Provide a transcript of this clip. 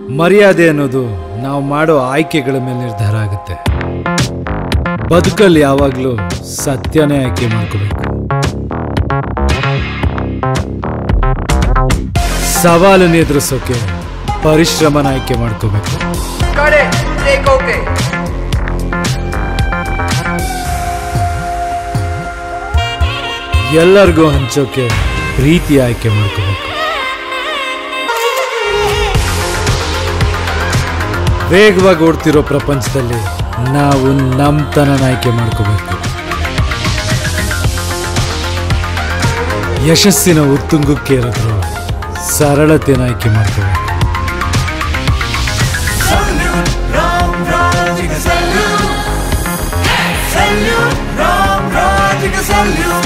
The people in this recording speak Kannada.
ಮರ್ಯಾದೆ ಅನ್ನೋದು ನಾವು ಮಾಡೋ ಆಯ್ಕೆಗಳ ಮೇಲೆ ನಿರ್ಧಾರ ಆಗುತ್ತೆ ಬದುಕಲ್ಲಿ ಯಾವಾಗಲೂ ಸತ್ಯನೇ ಆಯ್ಕೆ ಮಾಡ್ಕೋಬೇಕು ಸವಾಲನ್ನು ಎದುರಿಸೋಕೆ ಪರಿಶ್ರಮನ ಆಯ್ಕೆ ಮಾಡ್ಕೋಬೇಕು Got it. Take okay. ಎಲ್ಲರಿಗೂ ಹಂಚೋಕೆ ಪ್ರೀತಿ ಆಯ್ಕೆ ಮಾಡ್ಕೋಬೇಕು ವೇಗವಾಗಿ ಓಡ್ತಿರೋ ಪ್ರಪಂಚದಲ್ಲಿ ನಾವು ನಮ್ತನನ ಆಯ್ಕೆ ಮಾಡ್ಕೋಬೇಕು ಯಶಸ್ಸಿನ ಉತ್ತುಂಗಕ್ಕೆ ಇರೋದ್ರು ಸರಳತೆನ ಆಯ್ಕೆ ಮಾಡ್ಕೋಬೇಕು Salute, Ram Rajika Salute. Salute, Ram Rajika Salute.